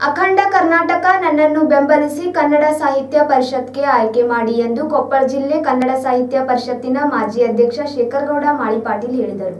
ಅಖಂಡ ಕರ್ನಾಟಕ ನನ್ನನ್ನು ಬೆಂಬಲಿಸಿ ಕನ್ನಡ ಸಾಹಿತ್ಯ ಪರಿಷತ್ಗೆ ಆಯ್ಕೆ ಮಾಡಿ ಎಂದು ಕೊಪ್ಪಳ ಜಿಲ್ಲೆ ಕನ್ನಡ ಸಾಹಿತ್ಯ ಪರಿಷತ್ತಿನ ಮಾಜಿ ಅಧ್ಯಕ್ಷ ಶೇಖರಗೌಡ ಮಾಳಿಪಾಟೀಲ್ ಹೇಳಿದರು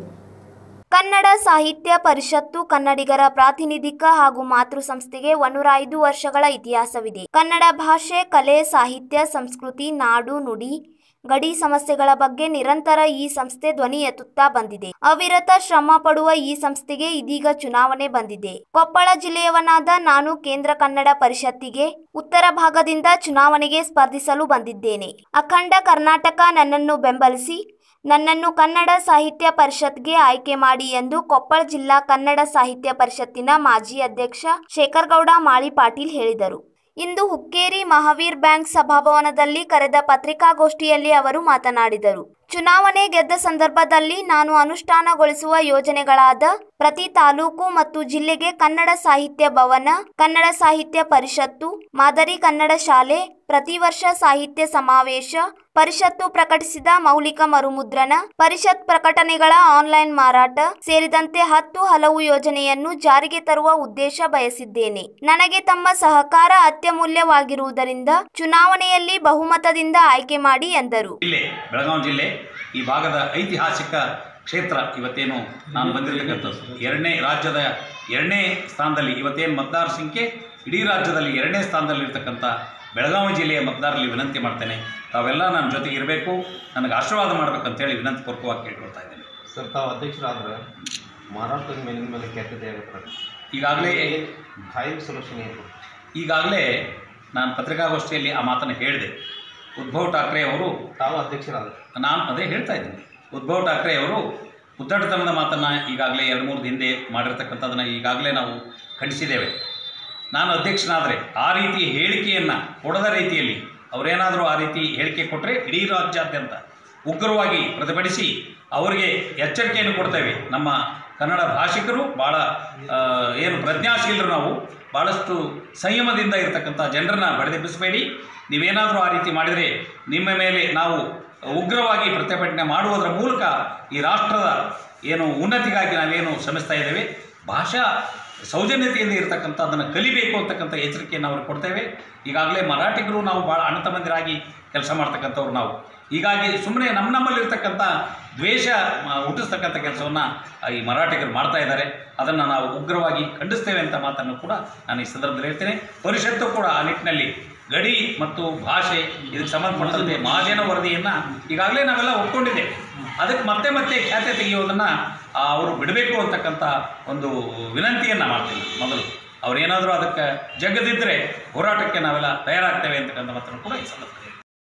ಕನ್ನಡ ಸಾಹಿತ್ಯ ಪರಿಷತ್ತು ಕನ್ನಡಿಗರ ಪ್ರಾತಿನಿಧಿಕ ಹಾಗೂ ಮಾತೃ ಸಂಸ್ಥೆಗೆ ಒನ್ನೂರ ಐದು ವರ್ಷಗಳ ಇತಿಹಾಸವಿದೆ ಕನ್ನಡ ಭಾಷೆ ಕಲೆ ಸಾಹಿತ್ಯ ಸಂಸ್ಕೃತಿ ನಾಡು ನುಡಿ ಗಡಿ ಸಮಸ್ಯೆಗಳ ಬಗ್ಗೆ ನಿರಂತರ ಈ ಸಂಸ್ಥೆ ಧ್ವನಿ ಎತ್ತುತ್ತಾ ಬಂದಿದೆ ಅವಿರತ ಶ್ರಮ ಪಡುವ ಈ ಸಂಸ್ಥೆಗೆ ಇದೀಗ ಚುನಾವಣೆ ಬಂದಿದೆ ಕೊಪ್ಪಳ ಜಿಲ್ಲೆಯವನಾದ ನಾನು ಕೇಂದ್ರ ಕನ್ನಡ ಪರಿಷತ್ತಿಗೆ ಉತ್ತರ ಭಾಗದಿಂದ ಚುನಾವಣೆಗೆ ಸ್ಪರ್ಧಿಸಲು ಬಂದಿದ್ದೇನೆ ಅಖಂಡ ಕರ್ನಾಟಕ ನನ್ನನ್ನು ಬೆಂಬಲಿಸಿ ನನ್ನನ್ನು ಕನ್ನಡ ಸಾಹಿತ್ಯ ಪರಿಷತ್ಗೆ ಆಯ್ಕೆ ಮಾಡಿ ಎಂದು ಕೊಪ್ಪಳ ಜಿಲ್ಲಾ ಕನ್ನಡ ಸಾಹಿತ್ಯ ಪರಿಷತ್ತಿನ ಮಾಜಿ ಅಧ್ಯಕ್ಷ ಶೇಖರಗೌಡ ಮಾಳಿ ಪಾಟೀಲ್ ಹೇಳಿದರು ಇಂದು ಹುಕ್ಕೇರಿ ಮಹಾವೀರ್ ಬ್ಯಾಂಕ್ ಸಭಾಭವನದಲ್ಲಿ ಕರೆದ ಪತ್ರಿಕಾಗೋಷ್ಠಿಯಲ್ಲಿ ಅವರು ಮಾತನಾಡಿದರು ಚುನಾವಣೆ ಗೆದ್ದ ಸಂದರ್ಭದಲ್ಲಿ ನಾನು ಅನುಷ್ಠಾನಗೊಳಿಸುವ ಯೋಜನೆಗಳಾದ ಪ್ರತಿ ತಾಲೂಕು ಮತ್ತು ಜಿಲ್ಲೆಗೆ ಕನ್ನಡ ಸಾಹಿತ್ಯ ಭವನ ಕನ್ನಡ ಸಾಹಿತ್ಯ ಪರಿಷತ್ತು ಮಾದರಿ ಕನ್ನಡ ಶಾಲೆ ಪ್ರತಿ ವರ್ಷ ಸಾಹಿತ್ಯ ಸಮಾವೇಶ ಪರಿಷತ್ತು ಪ್ರಕಟಿಸಿದ ಮೌಲಿಕ ಮರುಮುದ್ರಣ ಪರಿಷತ್ ಪ್ರಕಟಣೆಗಳ ಆನ್ಲೈನ್ ಮಾರಾಟ ಸೇರಿದಂತೆ ಹತ್ತು ಹಲವು ಯೋಜನೆಯನ್ನು ಜಾರಿಗೆ ತರುವ ಉದ್ದೇಶ ಬಯಸಿದ್ದೇನೆ ನನಗೆ ತಮ್ಮ ಸಹಕಾರ ಅತ್ಯಮೂಲ್ಯವಾಗಿರುವುದರಿಂದ ಚುನಾವಣೆಯಲ್ಲಿ ಬಹುಮತದಿಂದ ಆಯ್ಕೆ ಮಾಡಿ ಎಂದರು ಜಿಲ್ಲೆ ಬೆಳಗಾವಿ ಜಿಲ್ಲೆ ಈ ಭಾಗದ ಐತಿಹಾಸಿಕ ಕ್ಷೇತ್ರ ಇವತ್ತೇನು ನಾನು ಬಂದಿರತಕ್ಕಂಥದ್ದು ಎರಡನೇ ರಾಜ್ಯದ ಎರಡನೇ ಸ್ಥಾನದಲ್ಲಿ ಇವತ್ತೇನು ಮತದಾರ ಸಂಖ್ಯೆ ಇಡೀ ರಾಜ್ಯದಲ್ಲಿ ಎರಡನೇ ಸ್ಥಾನದಲ್ಲಿ ಇರ್ತಕ್ಕಂಥ ಬೆಳಗಾವಿ ಜಿಲ್ಲೆಯ ಮತದಾರರಲ್ಲಿ ವಿನಂತಿ ಮಾಡ್ತೇನೆ ತಾವೆಲ್ಲ ನನ್ನ ಜೊತೆಗೆ ಇರಬೇಕು ನನಗೆ ಆಶೀರ್ವಾದ ಮಾಡಬೇಕಂತೇಳಿ ವಿನಂತಿ ಪೂರ್ವಕವಾಗಿ ಕೇಳ್ಕೊಳ್ತಾ ಇದ್ದೇನೆ ಸರ್ ತಾವು ಅಧ್ಯಕ್ಷರಾದ್ರೆ ಮಾರಾಟದ ಮೇಲಿನ ಮೇಲೆ ಕೆಟ್ಟದೇ ಆಗುತ್ತೆ ಈಗಾಗಲೇ ಖಾಯಂ ಸೊಲ್ಯೂಷನ್ ಏನು ಈಗಾಗಲೇ ನಾನು ಪತ್ರಿಕಾಗೋಷ್ಠಿಯಲ್ಲಿ ಆ ಮಾತನ್ನು ಹೇಳಿದೆ ಉದ್ಧವ್ ಠಾಕ್ರೆ ಅವರು ತಾವು ಅಧ್ಯಕ್ಷರಾದ್ರೆ ನಾನು ಅದೇ ಹೇಳ್ತಾ ಇದ್ದೀನಿ ಉದ್ಧವ್ ಠಾಕ್ರೆ ಅವರು ಉದ್ದಟತನದ ಮಾತನ್ನು ಈಗಾಗಲೇ ಎರಡು ಮೂರು ಹಿಂದೆ ಮಾಡಿರ್ತಕ್ಕಂಥದ್ದನ್ನು ಈಗಾಗಲೇ ನಾವು ಖಂಡಿಸಿದ್ದೇವೆ ನಾನು ಅಧ್ಯಕ್ಷನಾದರೆ ಆ ರೀತಿ ಹೇಳಿಕೆಯನ್ನು ಕೊಡದ ರೀತಿಯಲ್ಲಿ ಅವರೇನಾದರೂ ಆ ರೀತಿ ಹೇಳಿಕೆ ಕೊಟ್ಟರೆ ಇಡೀ ರಾಜ್ಯಾದ್ಯಂತ ಉಗ್ರವಾಗಿ ಪ್ರತಿಭಟಿಸಿ ಅವರಿಗೆ ಎಚ್ಚರಿಕೆಯನ್ನು ಕೊಡ್ತೇವೆ ನಮ್ಮ ಕನ್ನಡ ಭಾಷಿಕರು ಭಾಳ ಆ, ಏನು ಪ್ರಜ್ಞಾಶೀಲರು ನಾವು ಭಾಳಷ್ಟು ಸಂಯಮದಿಂದ ಇರತಕ್ಕಂಥ ಜನರನ್ನ ಬಡಿದೆಬ್ಬಿಸಬೇಡಿ ನೀವೇನಾದರೂ ಆ ರೀತಿ ಮಾಡಿದರೆ ನಿಮ್ಮ ಮೇಲೆ ನಾವು ಉಗ್ರವಾಗಿ ಪ್ರತಿಭಟನೆ ಮಾಡುವುದರ ಮೂಲಕ ಈ ರಾಷ್ಟ್ರದ ಏನು ಉನ್ನತಿಗಾಗಿ ನಾವೇನು ಶ್ರಮಿಸ್ತಾ ಇದ್ದೇವೆ ಭಾಷಾ ಸೌಜನ್ಯತೆಯಿಂದ ಇರತಕ್ಕಂಥದ್ದನ್ನು ಕಲಿಬೇಕು ಅಂತಕ್ಕಂಥ ಎಚ್ಚರಿಕೆಯನ್ನು ಅವ್ರಿಗೆ ಕೊಡ್ತೇವೆ ಈಗಾಗಲೇ ಮರಾಠಿಗರು ನಾವು ಭಾಳ ಅಣ್ಣತಮ್ಮಂದಿರಾಗಿ ಕೆಲಸ ಮಾಡ್ತಕ್ಕಂಥವ್ರು ನಾವು ಹೀಗಾಗಿ ಸುಮ್ಮನೆ ನಮ್ಮ ನಮ್ಮಲ್ಲಿರ್ತಕ್ಕಂಥ ದ್ವೇಷ ಮ, ಹುಟ್ಟಿಸ್ತಕ್ಕಂಥ ಕೆಲಸವನ್ನು ಈ ಮರಾಠಿಗರು ಮಾಡ್ತಾ ಇದ್ದಾರೆ ಅದನ್ನು ನಾವು ಉಗ್ರವಾಗಿ ಖಂಡಿಸ್ತೇವೆ ಅಂತ ಮಾತನ್ನು ಕೂಡ ನಾನು ಈ ಸಂದರ್ಭದಲ್ಲಿ ಹೇಳ್ತೇನೆ ಪರಿಷತ್ತು ಕೂಡ ಆ ನಿಟ್ಟಿನಲ್ಲಿ ಗಡಿ ಮತ್ತು ಭಾಷೆ ಇದಕ್ಕೆ ಸಂಬಂಧಪಟ್ಟಂತೆ ಮಹಾಜನ ವರದಿಯನ್ನು ಈಗಾಗಲೇ ನಾವೆಲ್ಲ ಒಪ್ಕೊಂಡಿದ್ದೇವೆ ಅದಕ್ಕೆ ಮತ್ತೆ ಮತ್ತೆ ಖ್ಯಾತೆ ತೆಗೆಯೋದನ್ನು ಅವರು ಬಿಡಬೇಕು ಅಂತಕ್ಕಂಥ ಒಂದು ವಿನಂತಿಯನ್ನು ಮಾಡ್ತೀನಿ ಮೊದಲು ಅವರೇನಾದರೂ ಅದಕ್ಕೆ ಜಗ್ಗದಿದ್ದರೆ ಹೋರಾಟಕ್ಕೆ ನಾವೆಲ್ಲ ತಯಾರಾಗ್ತೇವೆ ಅಂತಕ್ಕಂಥ ಮಾತನ್ನು ಕೂಡ ಈ ಸಂದರ್ಭದಲ್ಲಿ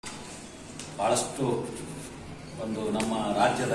ಭಾಳಷ್ಟು ಒಂದು ನಮ್ಮ ರಾಜ್ಯದ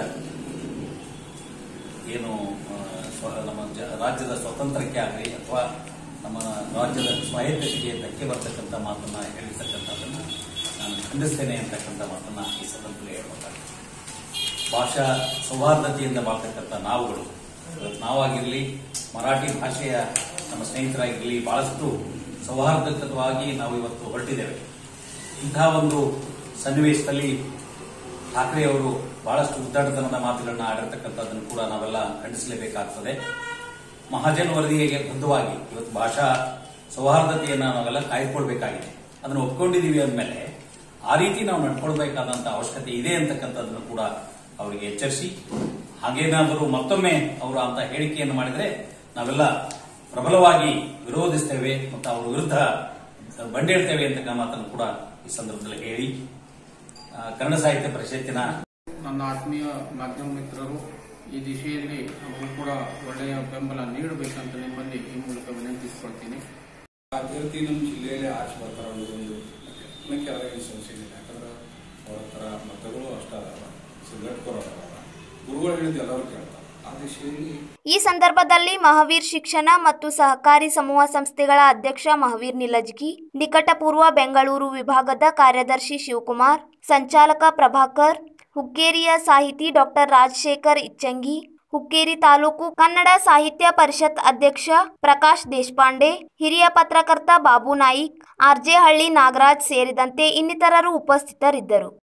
ಏನು ಆ, ಸ್ವ ನಮ್ಮ ಜ ರಾಜ್ಯದ ಸ್ವಾತಂತ್ರ್ಯಕ್ಕೆ ಆಗಲಿ ಅಥವಾ ನಮ್ಮ ರಾಜ್ಯದ ಸ್ವಾಯತ್ತತೆಗೆ ಧಕ್ಕೆ ಬರ್ತಕ್ಕಂಥ ಮಾತನ್ನು ಹೇಳಿರ್ತಕ್ಕಂಥದ್ದನ್ನು ನಾನು ಖಂಡಿಸ್ತೇನೆ ಅಂತಕ್ಕಂಥ ಮಾತನ್ನು ಈ ಸಂದರ್ಭದಲ್ಲಿ ಹೇಳ್ಬೇಕಾಗ್ತದೆ ಭಾಷಾ ಸೌಹಾರ್ದತೆಯಿಂದ ಬಾಳ್ತಕ್ಕಂಥ ನಾವುಗಳು ಇವತ್ತು ನಾವಾಗಿರಲಿ ಮರಾಠಿ ಭಾಷೆಯ ನಮ್ಮ ಸ್ನೇಹಿತರಾಗಿರಲಿ ಬಹಳಷ್ಟು ಸೌಹಾರ್ದಯುತವಾಗಿ ನಾವು ಇವತ್ತು ಹೊರಟಿದ್ದೇವೆ ಇಂತಹ ಒಂದು ಸನ್ನಿವೇಶದಲ್ಲಿ ಠಾಕ್ರೆ ಅವರು ಬಹಳಷ್ಟು ಉದ್ದಾಟತನದ ಮಾತುಗಳನ್ನ ಆಡಿರ್ತಕ್ಕಂಥದ್ದನ್ನು ಕೂಡ ನಾವೆಲ್ಲ ಖಂಡಿಸಲೇಬೇಕಾಗ್ತದೆ ಮಹಾಜನ್ ವರದಿಗೆ ಬದ್ಧವಾಗಿ ಇವತ್ತು ಭಾಷಾ ಸೌಹಾರ್ದತೆಯನ್ನು ನಾವೆಲ್ಲ ಕಾಯ್ದುಕೊಳ್ಬೇಕಾಗಿದೆ ಅದನ್ನು ಒಪ್ಕೊಂಡಿದ್ದೀವಿ ಅಂದಮೇಲೆ ಆ ರೀತಿ ನಾವು ನಡ್ಕೊಳ್ಬೇಕಾದಂತ ಅವಶ್ಯಕತೆ ಇದೆ ಅಂತಕ್ಕಂಥದ್ದನ್ನು ಕೂಡ ಅವರಿಗೆ ಎಚ್ಚರಿಸಿ ಹಾಗೇನಾದರೂ ಮತ್ತೊಮ್ಮೆ ಅವರು ಅಂತ ಹೇಳಿಕೆಯನ್ನು ಮಾಡಿದರೆ ನಾವೆಲ್ಲ ಪ್ರಬಲವಾಗಿ ವಿರೋಧಿಸ್ತೇವೆ ಮತ್ತು ಅವರ ವಿರುದ್ಧ ಬಂಡೇಳ್ತೇವೆ ಅಂತಕ್ಕ ಮಾತನ್ನು ಕೂಡ ಈ ಸಂದರ್ಭದಲ್ಲಿ ಹೇಳಿ ಆ, ಕನ್ನಡ ಸಾಹಿತ್ಯ ಪರಿಷತ್ತಿನ ನನ್ನ ಆತ್ಮೀಯ ಮಾಧ್ಯಮ ಮಿತ್ರರು ಈ ದಿಶೆಯಲ್ಲಿ ನಮಗೂ ಕೂಡ ಒಳ್ಳೆಯ ಬೆಂಬಲ ನೀಡಬೇಕಂತ ನಿಮ್ಮಲ್ಲಿ ಈ ಮೂಲಕ ವಿನಂತಿಸಿಕೊಳ್ತೀನಿ ಅಭ್ಯರ್ಥಿ ನಮ್ಮ ಜಿಲ್ಲೆಯಲ್ಲಿ ಆಚೆ ಬರ್ತಾರೆ ಅನ್ನೋದೊಂದು ನನಗೆ ಯಾರಿಗೆ ಸಮಸ್ಯೆ ಇಲ್ಲ ಯಾಕಂದ್ರೆ ಅವ್ರ ಹತ್ರ ಮತಗಳು ಅಷ್ಟ ಅದಾವ ಸಿಗರೇಟ್ಕೋರು ಅದಾವ ಗುರುಗಳು ಹೇಳಿದ್ದು ಎಲ್ಲರೂ ಕೇಳ್ತಾರೆ ಆ ದಿಶೆಯಲ್ಲಿ ಈ ಸಂದರ್ಭದಲ್ಲಿ ಮಹಾವೀರ್ ಶಿಕ್ಷಣ ಮತ್ತು ಸಹಕಾರಿ ಸಮೂಹ ಸಂಸ್ಥೆಗಳ ಅಧ್ಯಕ್ಷ ಮಹಾವೀರ್ ನಿಲಜ್ಗಿ ನಿಕಟಪೂರ್ವ ಬೆಂಗಳೂರು ವಿಭಾಗದ ಕಾರ್ಯದರ್ಶಿ ಶಿವಕುಮಾರ್ ಸಂಚಾಲಕ ಪ್ರಭಾಕರ್ ಹುಕ್ಕೇರಿಯ ಸಾಹಿತಿ ಡಾಕ್ಟರ್ ರಾಜಶೇಖರ್ ಇಚ್ಚಂಗಿ ಹುಕ್ಕೇರಿ ತಾಲೂಕು ಕನ್ನಡ ಸಾಹಿತ್ಯ ಪರಿಷತ್ ಅಧ್ಯಕ್ಷ ಪ್ರಕಾಶ್ ದೇಶಪಾಂಡೆ ಹಿರಿಯ ಪತ್ರಕರ್ತ ಬಾಬು ನಾಯಿಕ್ ಆರ್ಜೆ ಹಳ್ಳಿ ನಾಗರಾಜ್ ಸೇರಿದಂತೆ ಇನ್ನಿತರರು ಉಪಸ್ಥಿತರಿದ್ದರು